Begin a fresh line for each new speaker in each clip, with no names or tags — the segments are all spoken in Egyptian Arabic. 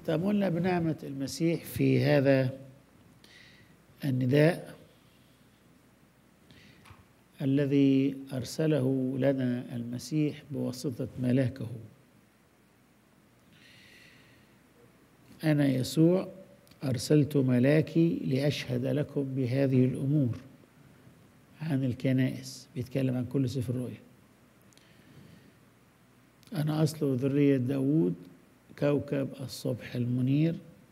تأملنا بنعمة المسيح في هذا النداء الذي أرسله لنا المسيح بواسطة ملاكه أنا يسوع أرسلت ملاكي لأشهد لكم بهذه الأمور عن الكنائس بيتكلم عن كل سفر الرؤيا أنا أصل ذرية داود كوكب الصبح المنير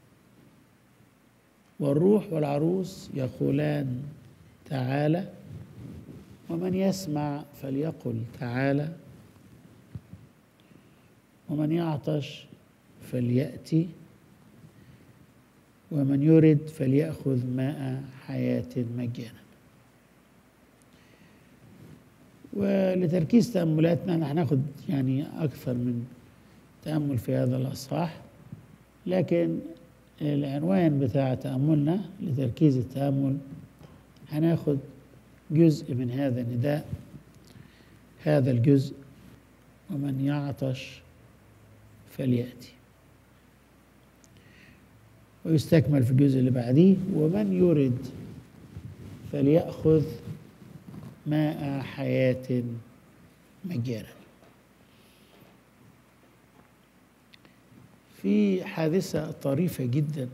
والروح والعروس يقولان تعالى ومن يسمع فليقل تعالى ومن يعطش فليأتي ومن يرد فليأخذ ماء حياة مجانا ولتركيز تأملاتنا نحن هناخد يعني أكثر من تأمل في هذا الأصحاح لكن العنوان بتاع تأملنا لتركيز التأمل هناخد جزء من هذا النداء هذا الجزء ومن يعطش فليأتي ويستكمل في الجزء اللي بعديه ومن يرد فليأخذ ماء حياة مجانا في حادثة طريفة جدا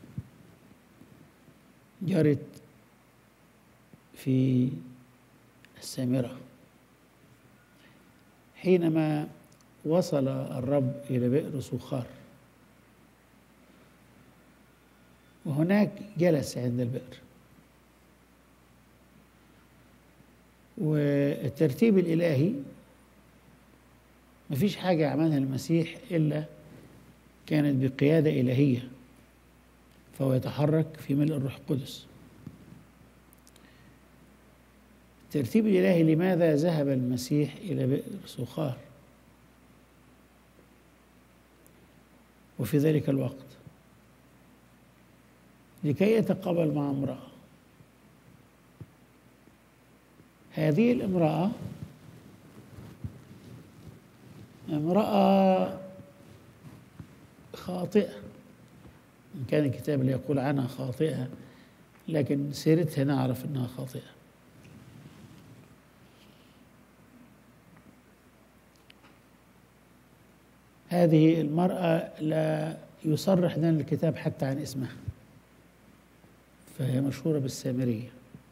جرت في السامرة حينما وصل الرب إلى بئر سخار وهناك جلس عند البئر والترتيب الإلهي مفيش حاجة عملها المسيح إلا كانت بقيادة إلهية فهو يتحرك في ملء الروح القدس الترتيب الإلهي لماذا ذهب المسيح إلى بئر سخار وفي ذلك الوقت لكي يتقابل مع امرأة هذه الامرأة امرأة خاطئة إن كان الكتاب اللي يقول عنها خاطئة لكن سيرتها نعرف أنها خاطئة هذه المرأة لا يصرح لنا الكتاب حتى عن اسمها فهي مشهورة بالسامرية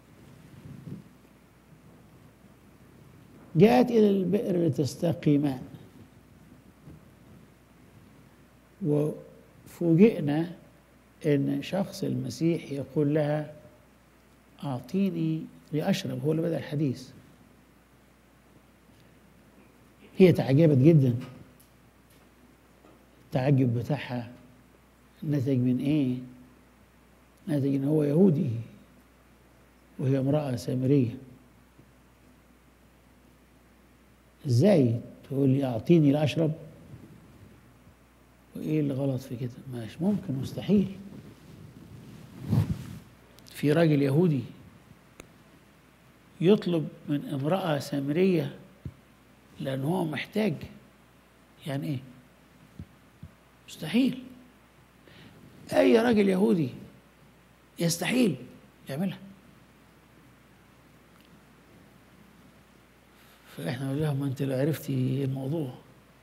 جاءت إلى البئر لتستقي ماء وفوجئنا أن شخص المسيح يقول لها أعطيني لأشرب هو اللي بدأ الحديث هي تعجبت جدا التعجب بتاعها نتج من ايه نتج ان هو يهودي وهي امرأة سامرية ازاي تقول لي اعطيني لاشرب وايه اللي غلط في كده مش ممكن مستحيل في راجل يهودي يطلب من امرأة سامرية لأن هو محتاج يعني ايه مستحيل اي راجل يهودي يستحيل يعملها فاحنا نقول لهم انت لو عرفتي ايه الموضوع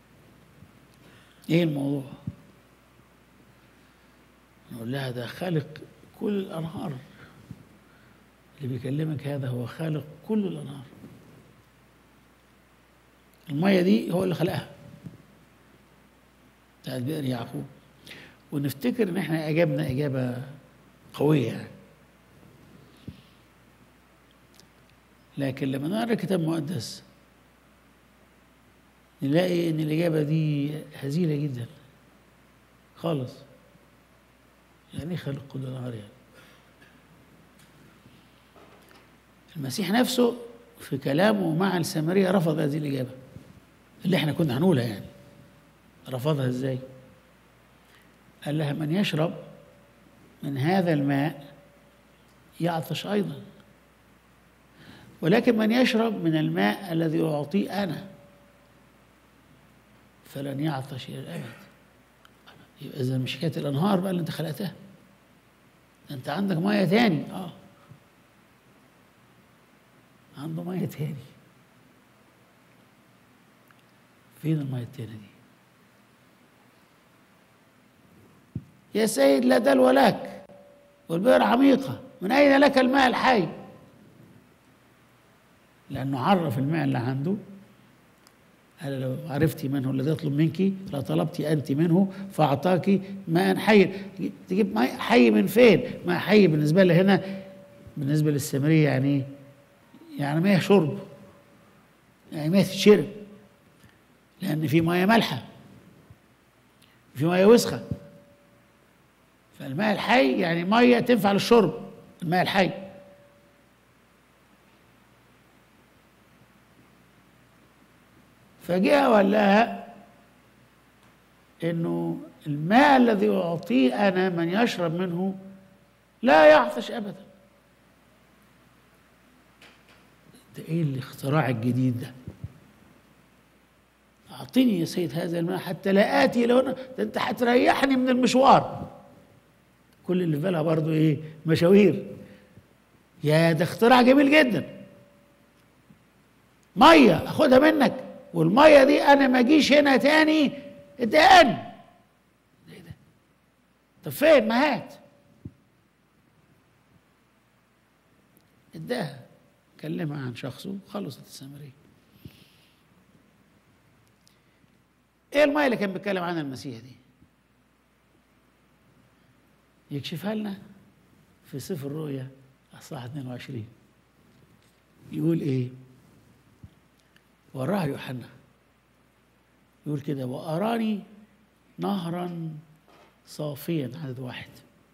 ايه الموضوع نقول لها ده خالق كل الانهار اللي بيكلمك هذا هو خالق كل الانهار الميه دي هو اللي خلقها بتاعت بئر يعقوب ونفتكر ان احنا اجابنا اجابه قويه يعني لكن لما نقرا الكتاب المقدس نلاقي ان الاجابه دي هزيله جدا خالص يعني ايه خلق كل النهار يعني المسيح نفسه في كلامه مع السامريه رفض هذه الاجابه اللي احنا كنا هنقولها يعني رفضها ازاي قال لها من يشرب من هذا الماء يعطش ايضا ولكن من يشرب من الماء الذي اعطيه انا فلن يعطش الى الابد يبقى اذا مش حكايه الانهار بقى اللي انت خلقتها ده انت عندك ميه تاني اه عنده ميه تاني فين الميه التاني دي يا سيد لا دلو لك والبئر عميقة من أين لك الماء الحي لأنه عرف الماء اللي عنده قال لو عرفتي من هو الذي يطلب منك لطلبت أنت منه فأعطاك ماء حي تجيب ماء حي من فين ماء حي بالنسبة لي هنا بالنسبة للسامرية يعني إيه؟ يعني مياه شرب يعني مياه تتشرب لأن في مياه مالحة في مياه وسخة فالماء الحي يعني ميه تنفع للشرب الماء الحي فجاء وقال لها انه الماء الذي اعطيه انا من يشرب منه لا يعطش ابدا ده ايه الاختراع الجديد ده اعطني يا سيد هذا الماء حتى لا اتي الى هنا ده انت هتريحني من المشوار كل اللي في بالها برضه ايه مشاوير يا ده اختراع جميل جدا ميه اخدها منك والميه دي انا ما اجيش هنا تاني ادهن ايه ده طب فين ما هات اداها كلمها عن شخصه خلصت السامريه ايه الميه اللي كان بيتكلم عنها المسيح دي يكشفها لنا في سفر الرؤيا اصحاح 22 يقول ايه وراها يوحنا يقول كده واراني نهرا صافيا عدد واحد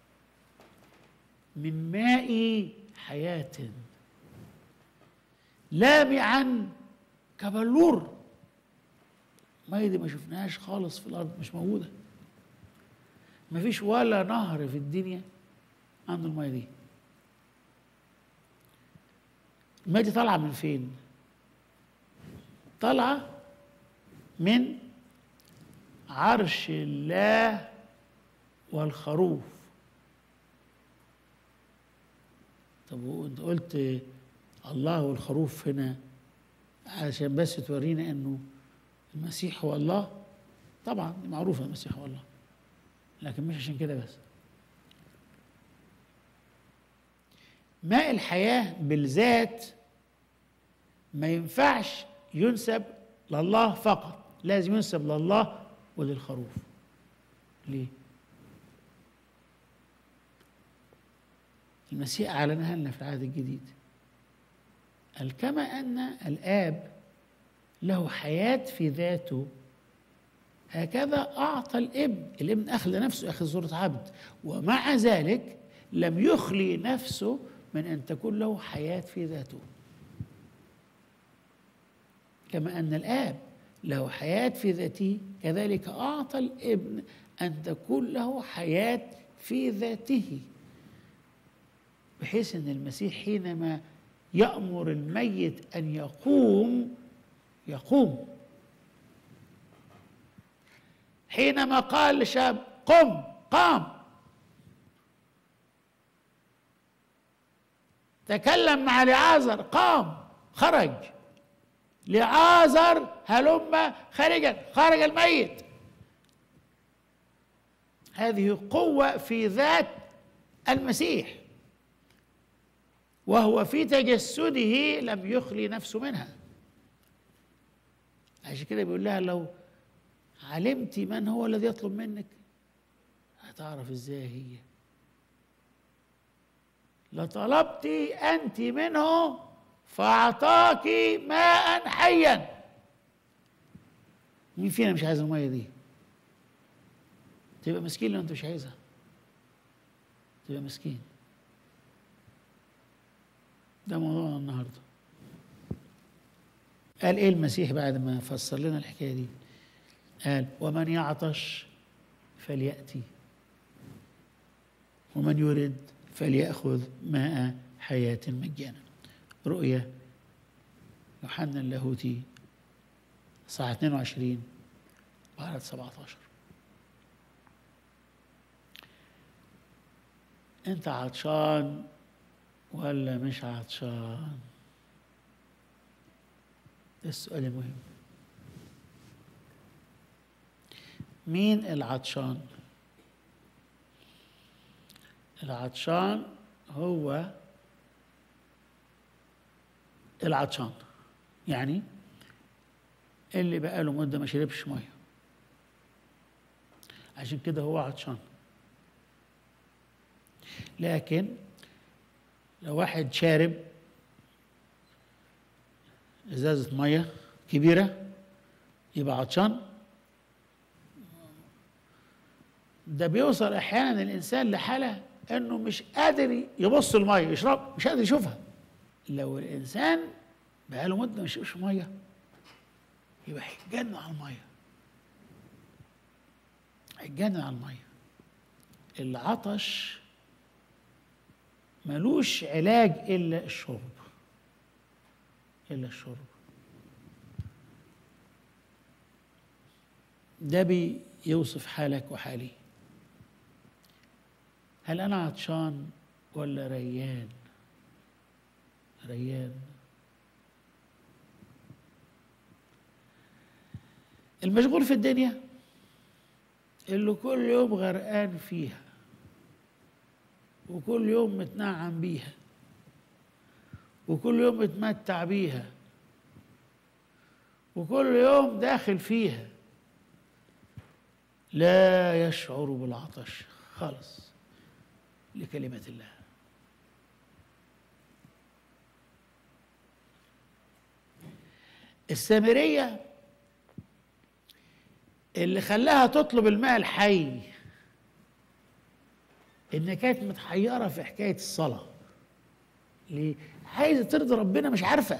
من ماء حياة لامعا كبلور المية دي ما شفناهاش خالص في الأرض مش موجودة ما فيش ولا نهر في الدنيا عنده المية دي المية دي طالعة من فين؟ طالعة من عرش الله والخروف طب وانت قلت الله والخروف هنا عشان بس تورينا انه المسيح هو الله طبعا دي معروفة المسيح هو الله لكن مش عشان كده بس ماء الحياة بالذات ما ينفعش ينسب لله فقط لازم ينسب لله وللخروف ليه المسيح أعلنها لنا في العهد الجديد قال كما أن الآب له حياة في ذاته هكذا أعطى الابن الابن أخذ نفسه أخذ صورة عبد ومع ذلك لم يخلي نفسه من أن تكون له حياة في ذاته كما أن الآب له حياة في ذاته كذلك أعطى الابن أن تكون له حياة في ذاته بحيث أن المسيح حينما يأمر الميت أن يقوم يقوم حينما قال لشاب قم قام تكلم مع لعازر قام خرج لعازر هلم خرجا خرج الميت هذه قوة في ذات المسيح وهو في تجسده لم يخلي نفسه منها عشان كده بيقول لها لو علمت من هو الذي يطلب منك هتعرف ازاي هي لطلبت انت منه فاعطاك ماء حيا مين فينا مش عايز الميه دي تبقى مسكين لو انت مش عايزها تبقى مسكين ده موضوعنا النهارده قال ايه المسيح بعد ما فسر لنا الحكايه دي قال ومن يعطش فليأتي ومن يرد فليأخذ ماء حياة مجانا رؤية يوحنا اللاهوتي صح 22 بعد 17 انت عطشان ولا مش عطشان ده السؤال المهم مين العطشان العطشان هو العطشان يعني اللي بقاله مده ما شربش ميه عشان كده هو عطشان لكن لو واحد شارب ازازه ميه كبيره يبقى عطشان ده بيوصل احيانا الانسان لحاله انه مش قادر يبص الميه يشرب مش قادر يشوفها لو الانسان بقاله مده ما يشربش ميه يبقى هيتجنن على الميه هيتجنن على الميه العطش ملوش علاج الا الشرب الا الشرب ده بيوصف حالك وحالي هل انا عطشان ولا ريان ريان المشغول في الدنيا اللي كل يوم غرقان فيها وكل يوم متنعم بيها وكل يوم متمتع بيها وكل يوم داخل فيها لا يشعر بالعطش خالص لكلمة الله السامرية اللي خلاها تطلب الماء الحي إن كانت متحيرة في حكاية الصلاة ليه؟ عايزة ترضي ربنا مش عارفة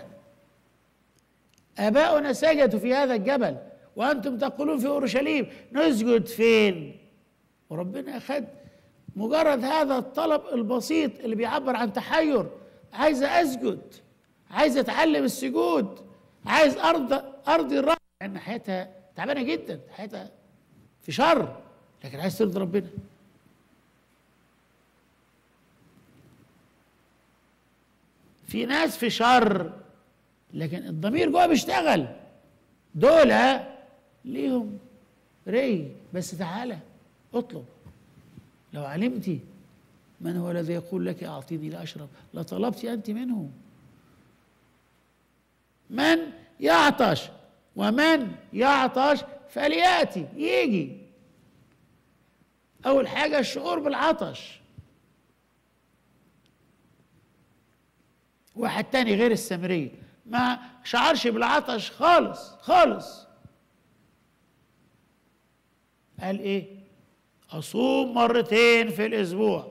آباؤنا سجدوا في هذا الجبل وأنتم تقولون في أورشليم نسجد فين؟ وربنا أخذ مجرد هذا الطلب البسيط اللي بيعبر عن تحير عايزة أسجد عايزة أتعلم السجود عايز أرضى أرضي الرب لأن حياتها تعبانة جدا حياتها في شر لكن عايز ترضي ربنا في ناس في شر لكن الضمير جوه بيشتغل دول ليهم ري بس تعالى اطلب لو علمت من هو الذي يقول لك اعطيني لاشرب لطلبت انت منه من يعطش ومن يعطش فلياتي يجي اول حاجه الشعور بالعطش واحد تاني غير السامريه ما شعرش بالعطش خالص خالص قال ايه اصوم مرتين في الاسبوع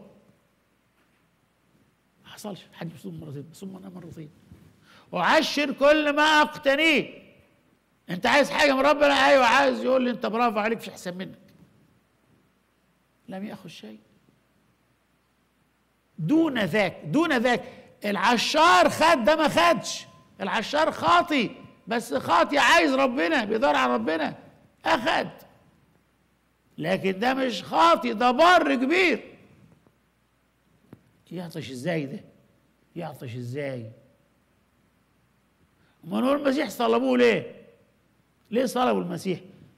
ما حصلش حد بيصوم مرتين بصوم انا مرتين وعشر كل ما اقتنيه انت عايز حاجه من ربنا ايوه عايز يقول لي انت برافو عليك مش احسن منك لم ياخذ شيء دون ذاك دون ذاك العشار خد ده ما خدش العشار خاطي بس خاطي عايز ربنا بيدور على ربنا اخد لكن ده مش خاطي ده بر كبير يعطش ازاي ده يعطش ازاي ما نقول المسيح صلبوه ليه ليه صلبوا المسيح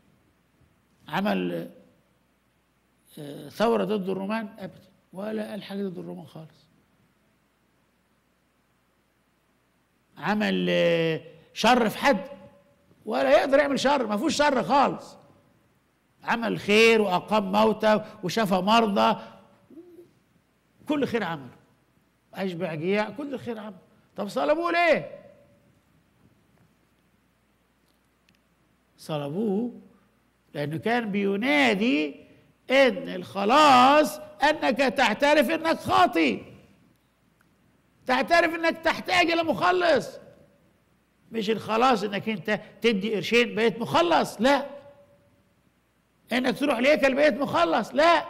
عمل آه، ثورة ضد الرومان أبدا ولا قال حاجة ضد الرومان خالص عمل آه، شر في حد ولا يقدر يعمل شر ما فيهوش شر خالص عمل خير وأقام موتى وشفى مرضى كل خير عمله أشبع جياع كل خير عمله طب صلبوه ليه؟ صلبوه لأنه كان بينادي إن الخلاص أنك تعترف إنك خاطي تعترف إنك تحتاج إلى مخلص مش الخلاص إنك أنت تدي قرشين بقيت مخلص لا إنك تروح لهيكل بقيت مخلص لا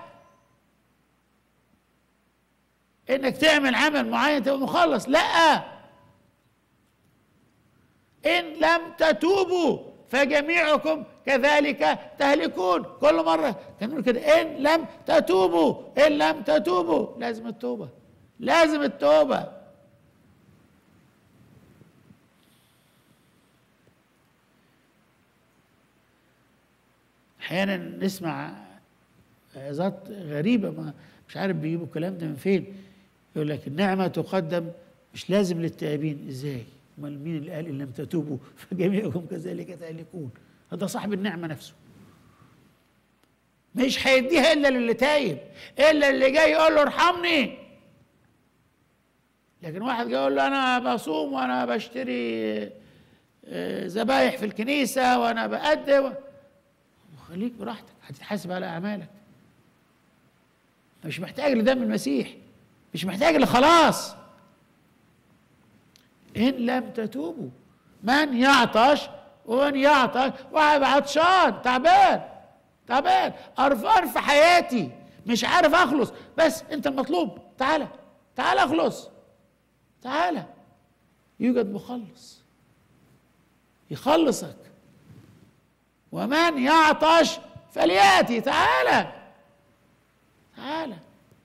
إنك تعمل عمل معين تبقى مخلص لا إن لم تتوبوا فجميعكم كذلك تهلكون كل مرة كان يقول كده إن لم تتوبوا إن لم تتوبوا لازم التوبة لازم التوبة أحيانا نسمع عظات غريبة ما مش عارف بيجيبوا الكلام ده من فين يقول لك النعمة تقدم مش لازم للتائبين ازاي؟ امال مين اللي قال ان لم تتوبوا فجميعكم كذلك تهلكون هذا صاحب النعمة نفسه مش هيديها الا للي تايب الا اللي جاي يقول له ارحمني لكن واحد جاي يقول له انا بصوم وانا بشتري آه، ذبايح في الكنيسه وانا بقدم خليك براحتك هتتحاسب على اعمالك مش محتاج لدم المسيح مش محتاج لخلاص ان لم تتوبوا من يعطش ومن يعطش واحد عطشان تعبان تعبان قرفان في حياتي مش عارف اخلص بس انت المطلوب تعالى تعالى اخلص تعالى يوجد مخلص يخلصك ومن يعطش فلياتي تعالى تعالى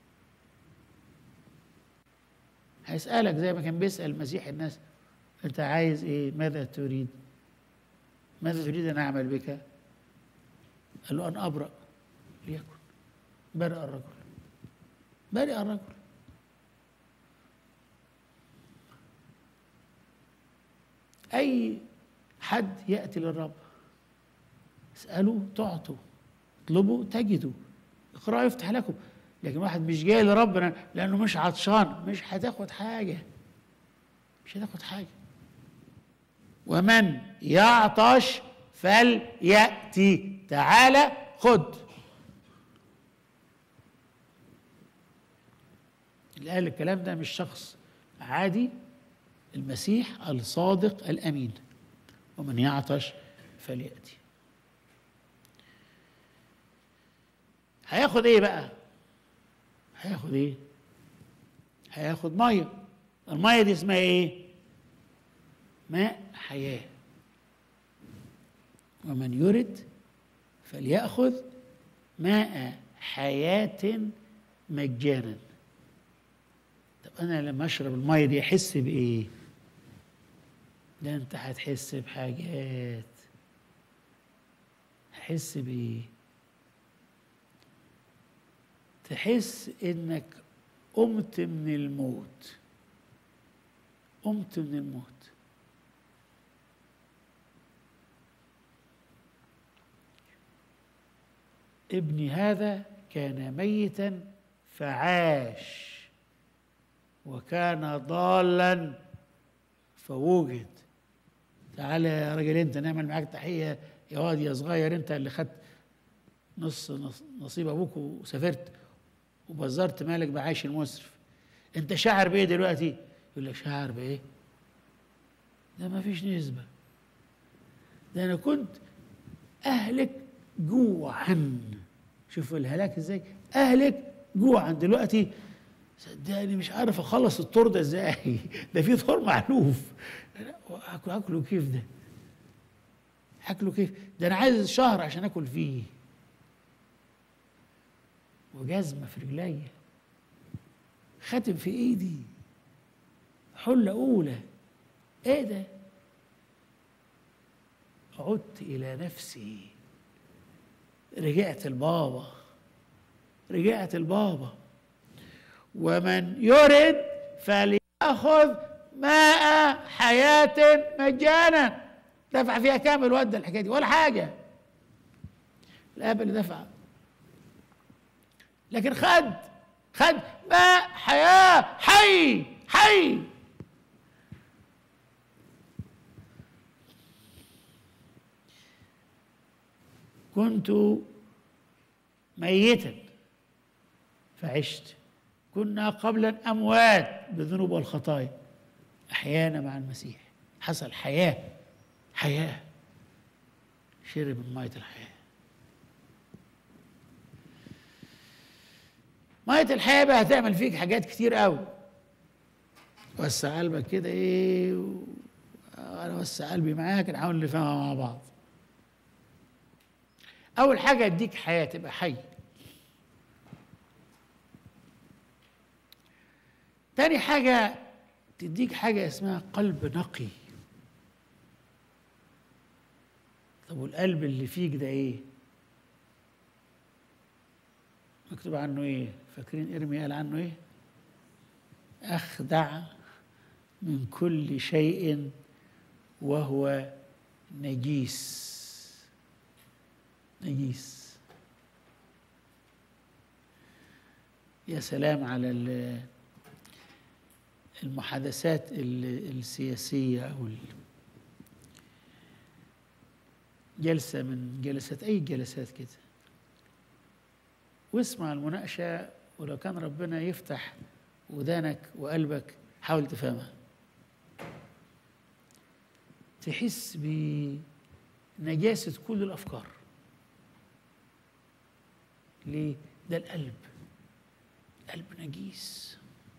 هيسألك زي ما كان بيسأل المسيح الناس أنت عايز إيه؟ ماذا تريد؟ ماذا تريد أن أعمل بك؟ قال له أن أبرأ ليكن برأ الرجل برئ الرجل أي حد يأتي للرب اسألوا تعطوا اطلبوا تجدوا اقرأوا يفتح لكم لكن واحد مش جاي لربنا لأنه مش عطشان مش هتاخد حاجة مش هتاخد حاجة ومن يعطش فليأتي تعالى خد اللي قال الكلام ده مش شخص عادي المسيح الصادق الأمين ومن يعطش فليأتي هياخد ايه بقى هياخد ايه هياخد ميه الميه دي اسمها ايه ماء حياه ومن يرد فليأخذ ماء حياة مجانا طب أنا لما أشرب المية دي أحس بإيه؟ ده أنت هتحس بحاجات هتحس بإيه؟ تحس إنك قمت من الموت قمت من الموت ابني هذا كان ميتا فعاش وكان ضالا فوجد تعالى يا راجل انت نعمل معاك تحيه يا واد يا صغير انت اللي خدت نص نص- نصيب ابوك وسافرت وبزرت مالك بعيش المسرف انت شاعر بايه دلوقتي يقول لك شاعر بايه ده ما فيش نسبه ده انا كنت اهلك جوعا شوف الهلاك ازاي اهلك جوعا دلوقتي صدقني مش عارف اخلص الطور ده ازاي ده في طور معلوف أكل- اكله كيف ده اكله كيف ده انا عايز شهر عشان اكل فيه وجزمه في رجليا خاتم في ايدي حله اولى ايه ده عدت الى نفسي رجعت البابا رجعت البابا ومن يرد فليأخذ ماء حياة مجانا دفع فيها كام الواد ده الحكاية دي ولا حاجة الأب اللي دفع لكن خد خد ماء حياة حي حي كنت ميتا فعشت كنا قبلا اموات بالذنوب والخطايا احيانا مع المسيح حصل حياه حياه شرب من ميه الحياه ميه الحياه بقى هتعمل فيك حاجات كتير قوي وسع قلبك كده ايه و... انا وسع قلبي معاك نحاول نفهمها مع بعض اول حاجه اديك حياه تبقى حي تاني حاجه تديك حاجه اسمها قلب نقي طب والقلب اللي فيك ده ايه مكتوب عنه ايه فاكرين ارمي قال عنه ايه اخدع من كل شيء وهو نجيس نجيس يا سلام على ال- المحادثات ال- السياسية أو ال- جلسة من جلسات أي جلسات كده واسمع المناقشة ولو كان ربنا يفتح ودانك وقلبك حاول تفهمها تحس بنجاسة كل الأفكار ليه؟ ده القلب القلب نجيس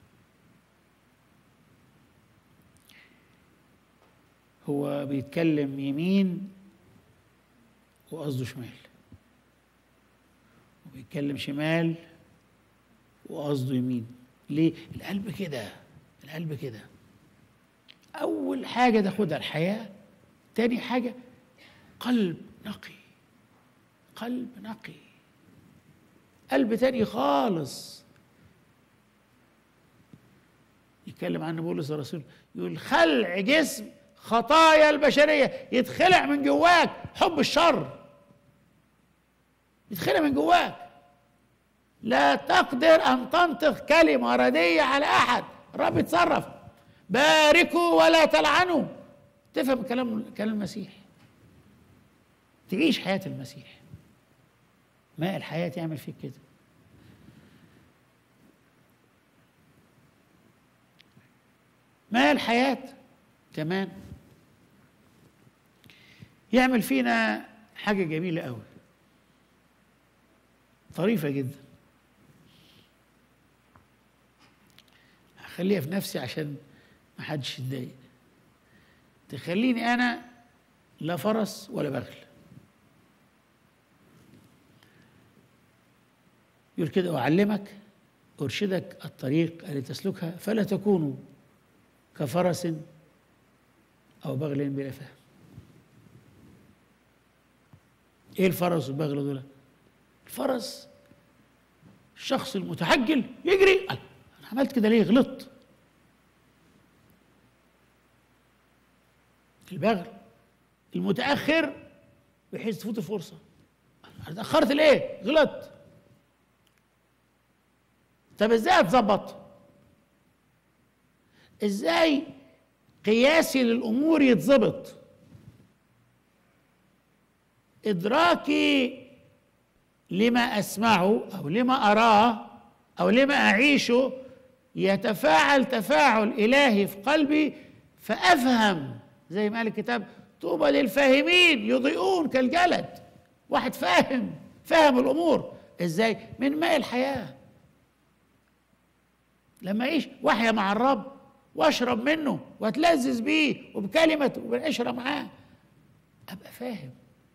هو بيتكلم يمين وقصده شمال وبيتكلم شمال وقصده يمين ليه؟ القلب كده القلب كده أول حاجة تاخدها الحياة تاني حاجة قلب نقي قلب نقي قلب تاني خالص يتكلم عنه بولس الرسول يقول خلع جسم خطايا البشرية يتخلع من جواك حب الشر يتخلع من جواك لا تقدر أن تنطق كلمة ردية على أحد الرب يتصرف باركوا ولا تلعنوا تفهم كلام كلام المسيح تعيش حياة المسيح ماء الحياة يعمل فيك كده ماء الحياة كمان يعمل فينا حاجة جميلة قوي طريفة جدا هخليها في نفسي عشان ما حدش يتضايق تخليني انا لا فرس ولا بغل يقول كده أعلمك أرشدك الطريق التي تسلكها فلا تكونوا كفرس أو بغل بلا فهم إيه الفرس والبغل دول؟ الفرس الشخص المتحجل يجري قال أنا عملت كده ليه غلطت البغل المتأخر بحيث تفوت الفرصة أنا اتأخرت ليه؟ غلطت طب ازاي اتظبط ازاي قياسي للامور يتظبط ادراكي لما اسمعه او لما اراه او لما اعيشه يتفاعل تفاعل الهي في قلبي فافهم زي ما قال الكتاب طوبى للفاهمين يضيئون كالجلد واحد فاهم فاهم الامور ازاي من ماء الحياه لما اعيش واحيا مع الرب واشرب منه واتلذذ بيه وبكلمته وبالعشره معاه ابقى فاهم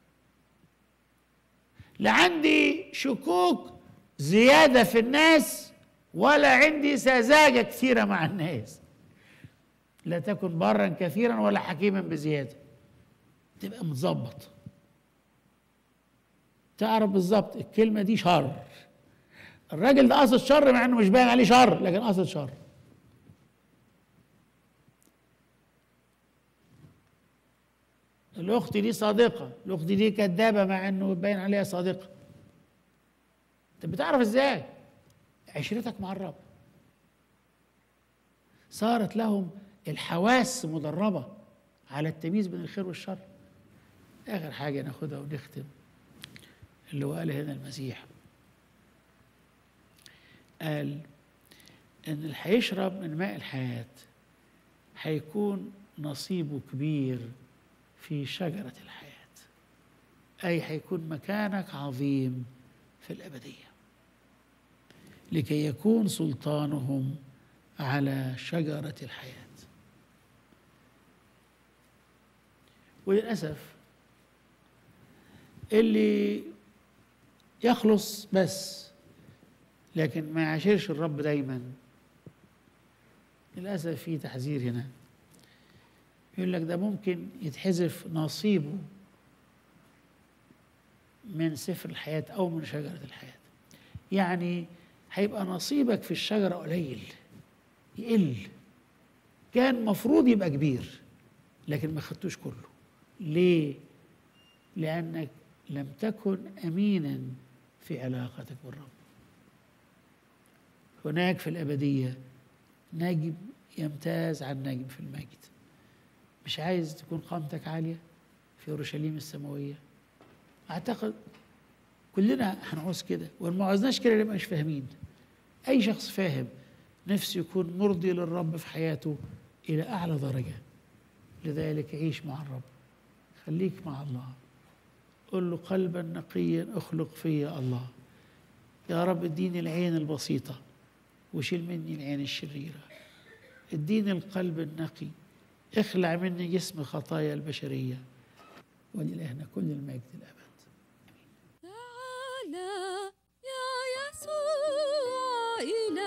لا عندي شكوك زياده في الناس ولا عندي سذاجه كثيره مع الناس لا تكن برا كثيرا ولا حكيما بزياده تبقى متظبط تعرف بالظبط الكلمه دي شر الراجل ده قصد شر مع انه مش باين عليه شر لكن قصد شر الاخت دي صادقه الاخت دي كذابه مع انه باين عليها صادقه انت بتعرف ازاي عشرتك مع الرب صارت لهم الحواس مدربه على التمييز بين الخير والشر اخر حاجه ناخدها ونختم اللي هو قال هنا المسيح قال ان اللي هيشرب من ماء الحياه هيكون نصيبه كبير في شجره الحياه اي هيكون مكانك عظيم في الابديه لكي يكون سلطانهم على شجره الحياه وللاسف اللي يخلص بس لكن ما يعاشرش الرب دايما للأسف في تحذير هنا يقول لك ده ممكن يتحذف نصيبه من سفر الحياة أو من شجرة الحياة يعني هيبقى نصيبك في الشجرة قليل يقل كان مفروض يبقى كبير لكن ما خدتوش كله ليه؟ لأنك لم تكن أمينا في علاقتك بالرب هناك في الأبدية نجم يمتاز عن نجم في المجد مش عايز تكون قامتك عالية في أورشليم السماوية أعتقد كلنا هنعوز كده وما عوزناش كده نبقى مش فاهمين أي شخص فاهم نفسه يكون مرضي للرب في حياته إلى أعلى درجة لذلك عيش مع الرب خليك مع الله قل له قلبا نقيا اخلق فيا الله يا رب اديني العين البسيطة وشيل مني العين الشريرة اديني القلب النقي اخلع مني جسم خطايا البشرية ولإلهنا كل المجد الأبد
تعالى يا يسوع إلى